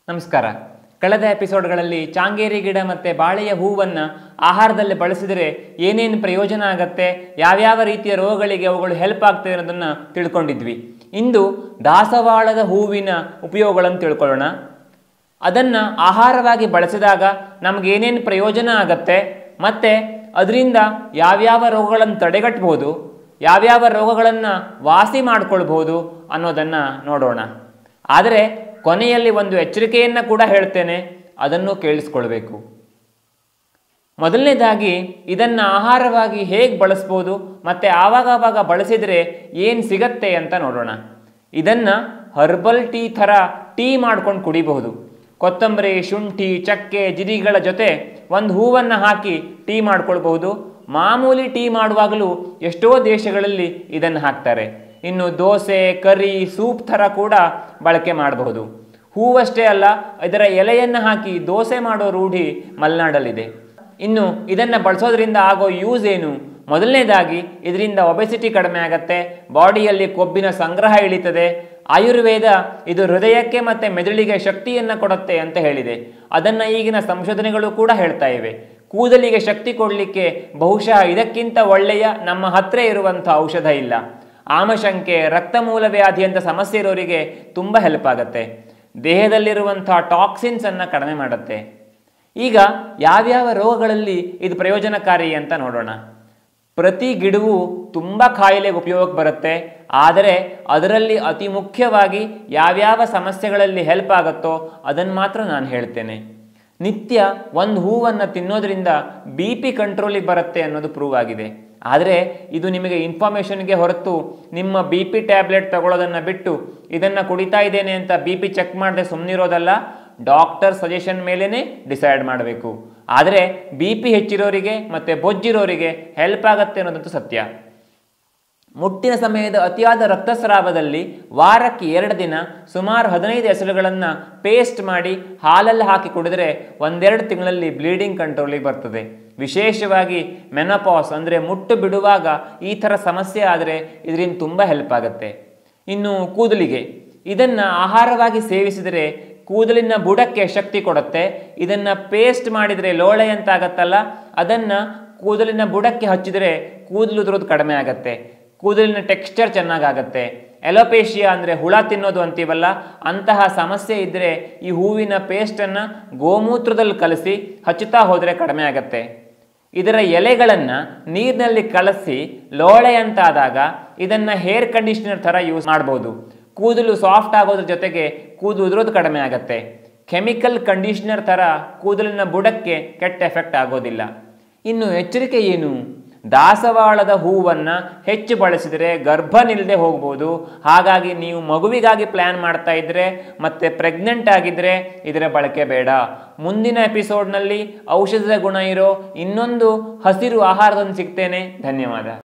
ನಮಸ್ಕಾರ ಕಳೆದ ಎಪಿಸೋಡ್ಗಳಲ್ಲಿ ಚಾಂಗೇರಿ ಗಿಡ ಮತ್ತು ಬಾಳೆಯ ಹೂವನ್ನು ಆಹಾರದಲ್ಲಿ ಬಳಸಿದರೆ ಏನೇನು ಪ್ರಯೋಜನ ಆಗತ್ತೆ ಯಾವ್ಯಾವ ರೀತಿಯ ರೋಗಗಳಿಗೆ ಅವುಗಳು ಹೆಲ್ಪ್ ಆಗ್ತವೆ ಅನ್ನೋದನ್ನು ತಿಳ್ಕೊಂಡಿದ್ವಿ ಇಂದು ದಾಸವಾಳದ ಹೂವಿನ ಉಪಯೋಗಗಳನ್ನು ತಿಳ್ಕೊಳ್ಳೋಣ ಅದನ್ನು ಆಹಾರವಾಗಿ ಬಳಸಿದಾಗ ನಮ್ಗೆ ಏನೇನು ಪ್ರಯೋಜನ ಆಗತ್ತೆ ಮತ್ತು ಅದರಿಂದ ಯಾವ್ಯಾವ ರೋಗಗಳನ್ನು ತಡೆಗಟ್ಬೋದು ಯಾವ್ಯಾವ ರೋಗಗಳನ್ನು ವಾಸಿ ಮಾಡ್ಕೊಳ್ಬೋದು ಅನ್ನೋದನ್ನು ನೋಡೋಣ ಆದರೆ ಕೊನೆಯಲ್ಲಿ ಒಂದು ಎಚ್ಚರಿಕೆಯನ್ನು ಕೂಡ ಹೇಳ್ತೇನೆ ಅದನ್ನು ಕೇಳಿಸ್ಕೊಳ್ಬೇಕು ಮೊದಲನೇದಾಗಿ ಇದನ್ನು ಆಹಾರವಾಗಿ ಹೇಗೆ ಬಳಸ್ಬೋದು ಮತ್ತು ಆವಾಗ ಆವಾಗ ಬಳಸಿದರೆ ಏನು ಸಿಗತ್ತೆ ಅಂತ ನೋಡೋಣ ಇದನ್ನು ಹರ್ಬಲ್ ಟೀ ಥರ ಟೀ ಮಾಡ್ಕೊಂಡು ಕುಡಿಬಹುದು ಕೊತ್ತಂಬರಿ ಶುಂಠಿ ಚಕ್ಕೆ ಜಿರಿಗಳ ಜೊತೆ ಒಂದು ಹೂವನ್ನು ಹಾಕಿ ಟೀ ಮಾಡ್ಕೊಳ್ಬಹುದು ಮಾಮೂಲಿ ಟೀ ಮಾಡುವಾಗಲೂ ಎಷ್ಟೋ ದೇಶಗಳಲ್ಲಿ ಇದನ್ನು ಹಾಕ್ತಾರೆ ಇನ್ನು ದೋಸೆ ಕರಿ ಸೂಪ್ ಥರ ಕೂಡ ಬಳಕೆ ಮಾಡಬಹುದು ಹೂವಷ್ಟೇ ಅಲ್ಲ ಇದರ ಎಲೆಯನ್ನು ಹಾಕಿ ದೋಸೆ ಮಾಡೋ ರೂಢಿ ಮಲೆನಾಡಲ್ಲಿದೆ ಇನ್ನು ಇದನ್ನು ಬಳಸೋದ್ರಿಂದ ಆಗೋ ಯೂಸ್ ಏನು ಮೊದಲನೇದಾಗಿ ಇದರಿಂದ ಒಬೆಸಿಟಿ ಕಡಿಮೆ ಆಗತ್ತೆ ಬಾಡಿಯಲ್ಲಿ ಕೊಬ್ಬಿನ ಸಂಗ್ರಹ ಇಳಿತದೆ ಆಯುರ್ವೇದ ಇದು ಹೃದಯಕ್ಕೆ ಮತ್ತು ಮೆದುಳಿಗೆ ಶಕ್ತಿಯನ್ನು ಕೊಡುತ್ತೆ ಅಂತ ಹೇಳಿದೆ ಅದನ್ನು ಈಗಿನ ಸಂಶೋಧನೆಗಳು ಕೂಡ ಹೇಳ್ತಾ ಇವೆ ಕೂದಲಿಗೆ ಶಕ್ತಿ ಕೊಡಲಿಕ್ಕೆ ಬಹುಶಃ ಇದಕ್ಕಿಂತ ಒಳ್ಳೆಯ ನಮ್ಮ ಹತ್ರ ಇರುವಂಥ ಔಷಧ ಇಲ್ಲ ಆಮಶಂಕೆ ರಕ್ತಮೂಲ ವ್ಯಾಧಿ ಅಂತ ಸಮಸ್ಯೆ ಇರೋರಿಗೆ ತುಂಬ ಹೆಲ್ಪ್ ಆಗುತ್ತೆ ದೇಹದಲ್ಲಿರುವಂಥ ಟಾಕ್ಸಿನ್ಸನ್ನು ಕಡಿಮೆ ಮಾಡುತ್ತೆ ಈಗ ಯಾವ್ಯಾವ ರೋಗಗಳಲ್ಲಿ ಇದು ಪ್ರಯೋಜನಕಾರಿ ಅಂತ ನೋಡೋಣ ಪ್ರತಿ ಗಿಡವೂ ತುಂಬ ಕಾಯಿಲೆಗೆ ಉಪಯೋಗಕ್ಕೆ ಬರುತ್ತೆ ಆದರೆ ಅದರಲ್ಲಿ ಅತಿ ಮುಖ್ಯವಾಗಿ ಯಾವ್ಯಾವ ಸಮಸ್ಯೆಗಳಲ್ಲಿ ಹೆಲ್ಪ್ ಆಗುತ್ತೋ ಅದನ್ನು ಮಾತ್ರ ನಾನು ಹೇಳ್ತೇನೆ ನಿತ್ಯ ಒಂದು ಹೂವನ್ನು ತಿನ್ನೋದ್ರಿಂದ ಬಿ ಪಿ ಕಂಟ್ರೋಲಿಗೆ ಬರುತ್ತೆ ಅನ್ನೋದು ಪ್ರೂವ್ ಆಗಿದೆ ಆದರೆ ಇದು ನಿಮಗೆ ಇನ್ಫಾರ್ಮೇಷನ್ಗೆ ಹೊರತು ನಿಮ್ಮ ಬಿ ಪಿ ಟ್ಯಾಬ್ಲೆಟ್ ತಗೊಳ್ಳೋದನ್ನು ಬಿಟ್ಟು ಇದನ್ನು ಕುಡಿತಾ ಇದ್ದೇನೆ ಅಂತ ಬಿ ಪಿ ಚೆಕ್ ಮಾಡದೆ ಸುಮ್ಮನಿರೋದಲ್ಲ ಡಾಕ್ಟರ್ ಸಜೆಷನ್ ಮೇಲೇ ಡಿಸೈಡ್ ಮಾಡಬೇಕು ಆದರೆ ಬಿ ಪಿ ಹೆಚ್ಚಿರೋರಿಗೆ ಮತ್ತು ಬೊಜ್ಜಿರೋರಿಗೆ ಹೆಲ್ಪ್ ಆಗುತ್ತೆ ಅನ್ನೋದಂತೂ ಸತ್ಯ ಮುಟ್ಟಿನ ಸಮಯದ ಅತಿಯಾದ ರಕ್ತಸ್ರಾವದಲ್ಲಿ ವಾರಕ್ಕೆ ಎರಡು ದಿನ ಸುಮಾರು ಹದಿನೈದು ಹೆಸರುಗಳನ್ನು ಪೇಸ್ಟ್ ಮಾಡಿ ಹಾಲಲ್ಲಿ ಹಾಕಿ ಕುಡಿದ್ರೆ ಒಂದೆರಡು ತಿಂಗಳಲ್ಲಿ ಬ್ಲೀಡಿಂಗ್ ಕಂಟ್ರೋಲಿಗೆ ಬರ್ತದೆ ವಿಶೇಷವಾಗಿ ಮೆನಪಾಸ್ ಅಂದರೆ ಮುಟ್ಟು ಬಿಡುವಾಗ ಈ ಥರ ಸಮಸ್ಯೆ ಆದರೆ ಇದರಿಂದ ತುಂಬ ಹೆಲ್ಪ್ ಆಗುತ್ತೆ ಇನ್ನು ಕೂದಲಿಗೆ ಇದನ್ನು ಆಹಾರವಾಗಿ ಸೇವಿಸಿದರೆ ಕೂದಲಿನ ಬುಡಕ್ಕೆ ಶಕ್ತಿ ಕೊಡುತ್ತೆ ಇದನ್ನು ಪೇಸ್ಟ್ ಮಾಡಿದರೆ ಲೋಳೆ ಅಂತ ಆಗತ್ತಲ್ಲ ಅದನ್ನು ಕೂದಲಿನ ಬುಡಕ್ಕೆ ಹಚ್ಚಿದರೆ ಕೂದಲು ಉದುರೋದು ಕಡಿಮೆ ಆಗುತ್ತೆ ಕೂದಲಿನ ಟೆಕ್ಸ್ಚರ್ ಚೆನ್ನಾಗಾಗತ್ತೆ ಎಲೋಪೇಶಿಯಾ ಅಂದರೆ ಹುಳ ತಿನ್ನೋದು ಅಂತೀವಲ್ಲ ಅಂತಹ ಸಮಸ್ಯೆ ಇದ್ದರೆ ಈ ಹೂವಿನ ಪೇಸ್ಟನ್ನು ಗೋಮೂತ್ರದಲ್ಲಿ ಕಲಸಿ ಹಚ್ಚುತ್ತಾ ಹೋದರೆ ಕಡಿಮೆ ಆಗತ್ತೆ ಇದರ ಎಲೆಗಳನ್ನು ನೀರಿನಲ್ಲಿ ಕಲಸಿ ಲೋಳೆ ಅಂತ ಆದಾಗ ಇದನ್ನು ಹೇರ್ ಕಂಡೀಷನರ್ ಥರ ಯೂಸ್ ಮಾಡ್ಬೋದು ಕೂದಲು ಸಾಫ್ಟ್ ಆಗೋದ್ರ ಜೊತೆಗೆ ಕೂದಲು ಉದುರೋದು ಕಡಿಮೆ ಆಗತ್ತೆ ಕೆಮಿಕಲ್ ಕಂಡೀಷನರ್ ಥರ ಕೂದಲಿನ ಬುಡಕ್ಕೆ ಕೆಟ್ಟ ಎಫೆಕ್ಟ್ ಆಗೋದಿಲ್ಲ ಇನ್ನು ಎಚ್ಚರಿಕೆ ಏನು ದಾಸವಾಳದ ಹೂವನ್ನು ಹೆಚ್ಚು ಬಳಸಿದರೆ ಗರ್ಭ ನಿಲ್ಲದೆ ಹೋಗ್ಬೋದು ಹಾಗಾಗಿ ನೀವು ಮಗುವಿಗಾಗಿ ಪ್ಲ್ಯಾನ್ ಮಾಡ್ತಾ ಇದ್ದರೆ ಮತ್ತು ಪ್ರೆಗ್ನೆಂಟ್ ಆಗಿದ್ದರೆ ಇದರ ಬಳಕೆ ಬೇಡ ಮುಂದಿನ ಎಪಿಸೋಡ್ನಲ್ಲಿ ಔಷಧದ ಗುಣ ಇರೋ ಇನ್ನೊಂದು ಹಸಿರು ಆಹಾರದೊಂದು ಸಿಗ್ತೇನೆ ಧನ್ಯವಾದ